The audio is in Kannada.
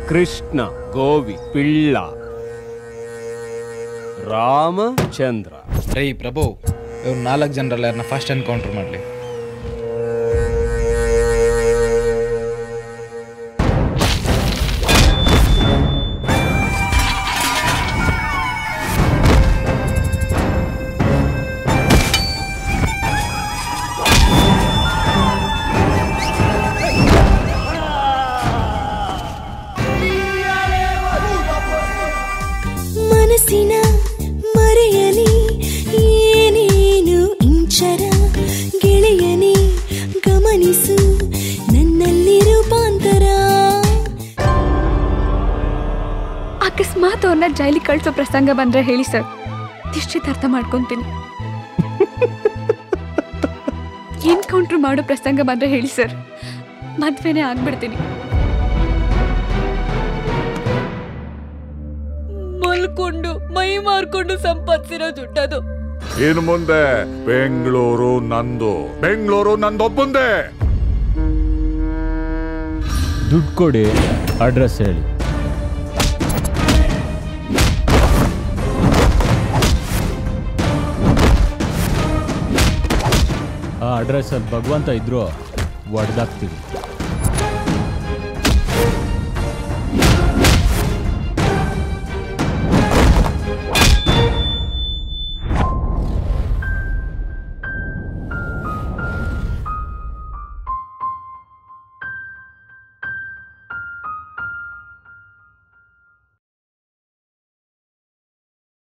ಕೃಷ್ಣ ಗೋವಿ ಪಿಳ್ಳ ರಾಮಚಂದ್ರ ರೈ ಪ್ರಭು ಇವ್ರು ನಾಲ್ಕು ಜನರಲ್ಲ ಯಾರನ್ನ ಫಸ್ಟ್ ಎನ್ಕೌಂಟರ್ ಮಾಡಲಿ ಮನಸ್ಸಿನ ಮರೆಯಲಿ ಏನೇನು ಇಂಚರ ಗೆಳೆಯನೇ ಗಮನಿಸು ನನ್ನಲ್ಲಿ ರೂಪಾಂತರ ಅಕಸ್ಮಾತ್ ಅವ್ರನ್ನ ಜೈಲಿಗೆ ಕಳಿಸೋ ಪ್ರಸಂಗ ಬಂದ್ರೆ ಹೇಳಿ ಸರ್ ನಿಶ್ಚಿತಾರ್ಥ ಮಾಡ್ಕೊಂತೀನಿ ಎನ್ಕೌಂಟ್ರ್ ಮಾಡೋ ಪ್ರಸಂಗ ಬಂದ್ರೆ ಹೇಳಿ ಸರ್ ಮದ್ವೆನೇ ಆಗ್ಬಿಡ್ತೀನಿ ಮಲ್ಕೊಂಡು ಮೈ ಮಾರ್ಕೊಂಡು ಸಂಪಾದಿಸಿರೋ ದುಡ್ಡದು ಇನ್ನು ಮುಂದೆ ಬೆಂಗಳೂರು ನಂದು ಬೆಂಗಳೂರು ನಂದೊಬ್ಬಂದೇ ದುಡ್ಡು ಕೊಡಿ ಅಡ್ರೆಸ್ ಹೇಳಿ ಆ ಅಡ್ರೆಸ್ಸಲ್ಲಿ ಭಗವಂತ ಇದ್ರು ಒಡೆದಾಕ್ತೀವಿ